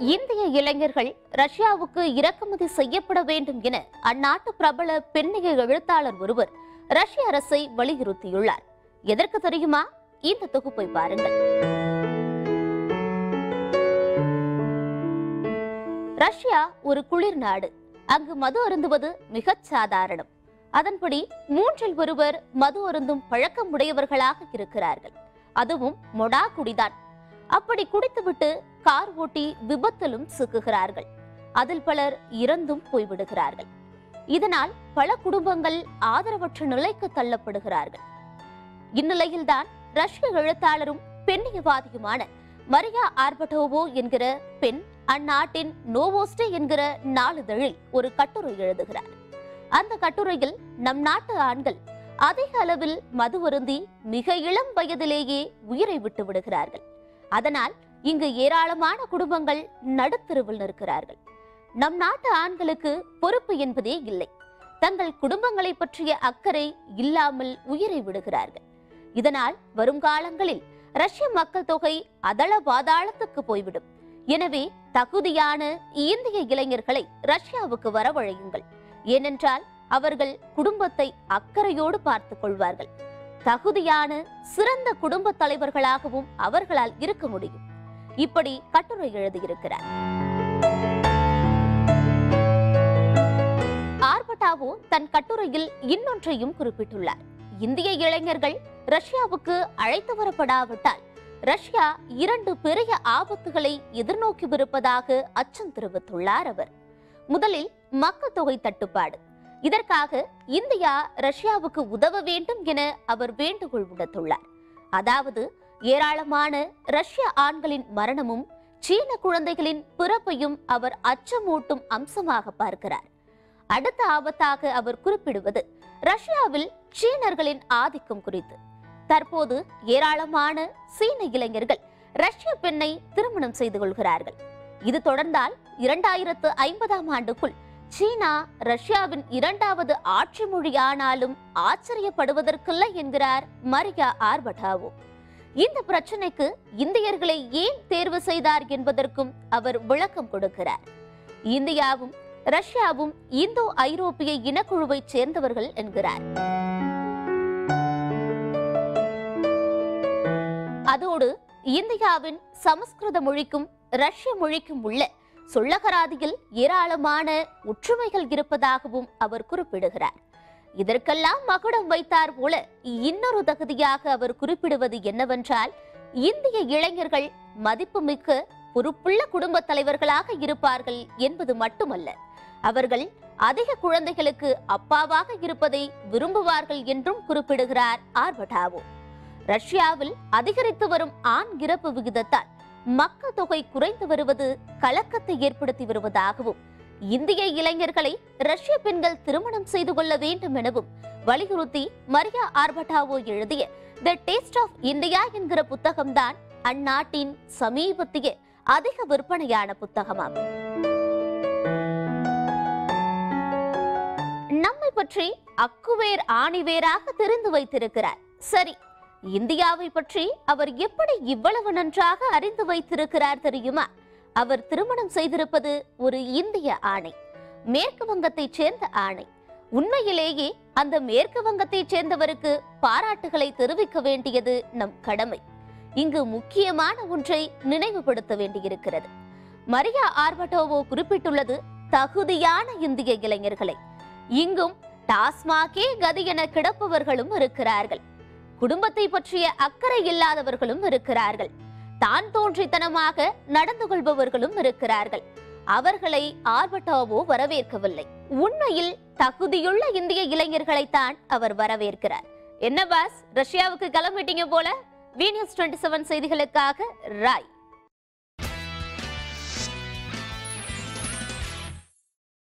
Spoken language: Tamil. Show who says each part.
Speaker 1: இந்திய இளைஞர்கள் ரஷ்யாவுக்கு இறக்குமதி செய்யப்பட வேண்டும் என அந்நாட்டு பிரபல பெண்ணிய எழுத்தாளர் ஒருவர் ரஷ்ய அரசை வலியுறுத்தியுள்ளார் எதற்கு தெரியுமா இந்த தொகுப்பை பாருங்கள் ரஷ்யா ஒரு குளிர் நாடு அங்கு மது அருந்துவது மிகச் சாதாரணம் அதன்படி மூன்றில் ஒருவர் மது அருந்தும் பழக்கம் உடையவர்களாக இருக்கிறார்கள் அதுவும் மொடா குடிதான் அப்படி குடித்துவிட்டு கார் ஓட்டி விபத்திலும் சிக்குகிறார்கள் அதில் பலர் இறந்தும் போய்விடுகிறார்கள் இதனால் பல குடும்பங்கள் ஆதரவற்ற நிலைக்கு தள்ளப்படுகிறார்கள் இந்நிலையில்தான் ரஷ்ய எழுத்தாளரும் பெண்ணியவாதியுமான மரியா ஆர்பட்டோவோ என்கிற பெண் அந்நாட்டின் நோவோஸ்டே என்கிற நாளிதழில் ஒரு கட்டுரை எழுதுகிறார் அந்த கட்டுரையில் நம் நாட்டு ஆண்கள் அதிக அளவில் மது அருந்தி மிக இளம் வயதிலேயே உயிரை விட்டு விடுகிறார்கள் அதனால் இங்கு ஏராளமான குடும்பங்கள் நடுத்தெருவில் நிற்கிறார்கள் நம் நாட்டு ஆண்களுக்கு பொறுப்பு என்பதே இல்லை தங்கள் குடும்பங்களை பற்றிய அக்கறை இல்லாமல் உயிரை விடுகிறார்கள் இதனால் வருங்காலங்களில் ரஷ்ய மக்கள் தொகை அதள பாதாளத்துக்கு போய்விடும் எனவே தகுதியான இந்திய இளைஞர்களை ரஷ்யாவுக்கு வரவழையுங்கள் ஏனென்றால் அவர்கள் குடும்பத்தை அக்கறையோடு பார்த்துக் கொள்வார்கள் தகுதியான சிறந்த குடும்ப தலைவர்களாகவும் அவர்களால் இருக்க முடியும் இப்படி கட்டுரை எழுதியிருக்கிறார் ஆர்பட்டாவோ தன் கட்டுரையில் இன்னொன்றையும் குறிப்பிட்டுள்ளார் இந்திய இளைஞர்கள் ரஷ்யாவுக்கு அழைத்து வரப்படாவிட்டால் ரஷ்யா இரண்டு பெரிய ஆபத்துகளை எதிர்நோக்கிவிருப்பதாக அச்சம் தெரிவித்துள்ளார் அவர் முதலில் மக்கள் தொகை தட்டுப்பாடு இதற்காக இந்தியா ரஷ்யாவுக்கு உதவ வேண்டும் என அவர் வேண்டுகோள் விடுத்துள்ளார் அதாவது ஏராளமான ரஷ்ய ஆண்களின் மரணமும் சீன குழந்தைகளின் பிறப்பையும் அவர் அச்சமூட்டும் அம்சமாக பார்க்கிறார் அடுத்த ஆபத்தாக அவர் குறிப்பிடுவது ரஷ்யாவில் சீனர்களின் ஆதிக்கம் குறித்து தற்போது ஏராளமான சீன இளைஞர்கள் ரஷ்ய பெண்ணை திருமணம் செய்து கொள்கிறார்கள் இது தொடர்ந்தால் இரண்டாயிரத்து ஐம்பதாம் ஆண்டுக்குள் சீனா ரஷ்யாவின் இரண்டாவது ஆட்சி மொழியானாலும் ஆச்சரியப்படுவதற்கில்லை என்கிறார் மரியா ஆர்பட்டாவோ இந்த பிரச்சனைக்கு இந்தியர்களை ஏன் தேர்வு செய்தார் என்பதற்கும் அவர் விளக்கம் கொடுக்கிறார் இந்தியாவும் ரஷ்யாவும் இந்தோ ஐரோப்பிய இனக்குழுவைச் சேர்ந்தவர்கள் என்கிறார் அதோடு இந்தியாவின் சமஸ்கிருத மொழிக்கும் ரஷ்ய மொழிக்கும் உள்ள சொல்லகராதியில் ஏராளமான ஒற்றுமைகள் இருப்பதாகவும் அவர் குறிப்பிடுகிறார் இதற்கெல்லாம் மகுடம் வைத்தார் போல இன்னொரு தகுதியாக அவர் குறிப்பிடுவது என்னவென்றால் இந்திய இளைஞர்கள் மதிப்புமிக்க பொறுப்புள்ள குடும்ப தலைவர்களாக இருப்பார்கள் என்பது மட்டுமல்ல அவர்கள் அதிக குழந்தைகளுக்கு அப்பாவாக இருப்பதை விரும்புவார்கள் என்றும் குறிப்பிடுகிறார் ஆர்பட்டாவோ ரஷ்யாவில் அதிகரித்து வரும் ஆண் இறப்பு விகிதத்தால் மக்கள் தொகை குறைந்து வருவது கலக்கத்தை ஏற்படுத்தி வருவதாகவும் இந்திய இளைஞர்களை ரஷ்ய பெண்கள் திருமணம் செய்து கொள்ள வேண்டும் எனவும் வலியுறுத்தி மரியா ஆர்பட்டாவோ எழுதிய த டேஸ்ட் ஆஃப் இந்தியா என்கிற புத்தகம்தான் அந்நாட்டின் சமீபத்திய அதிக விற்பனையான புத்தகமாகும் நம்மை பற்றி அக்குவேர் ஆணிவேராக தெரிந்து வைத்திருக்கிறார் சரி இந்தியாவை பற்றி அவர் எப்படி இவ்வளவு நன்றாக அறிந்து வைத்திருக்கிறார் தெரியுமா அவர் திருமணம் செய்திருப்பது ஒரு இந்திய ஆணை மேற்கு வங்கத்தைச் சேர்ந்த ஆணை உண்மையிலேயே அந்த மேற்கு வங்கத்தைச் சேர்ந்தவருக்கு பாராட்டுகளை தெரிவிக்க வேண்டியது நம் கடமை இங்கு முக்கியமான ஒன்றை நினைவுபடுத்த வேண்டியிருக்கிறது மரியா ஆர்பட்டோவோ குறிப்பிட்டுள்ளது தகுதியான இந்திய இளைஞர்களை இங்கும் டாஸ்மாகே கதி என கிடப்பவர்களும் இருக்கிறார்கள் குடும்பத்தை பற்றிய அக்கறை இல்லாதவர்களும் இருக்கிறார்கள் தான் தோன்றித்தனமாக நடந்து கொள்பவர்களும் இருக்கிறார்கள் அவர்களை ஆர்பட்டாவோ வரவேற்கவில்லை உண்மையில் தகுதியுள்ள இந்திய இளைஞர்களைத்தான் அவர் வரவேற்கிறார் என்ன பாஸ் ரஷ்யாவுக்கு கிளம்பிட்டீங்க போல வி நியூஸ் டுவெண்ட்டி செவன் செய்திகளுக்காக ராய்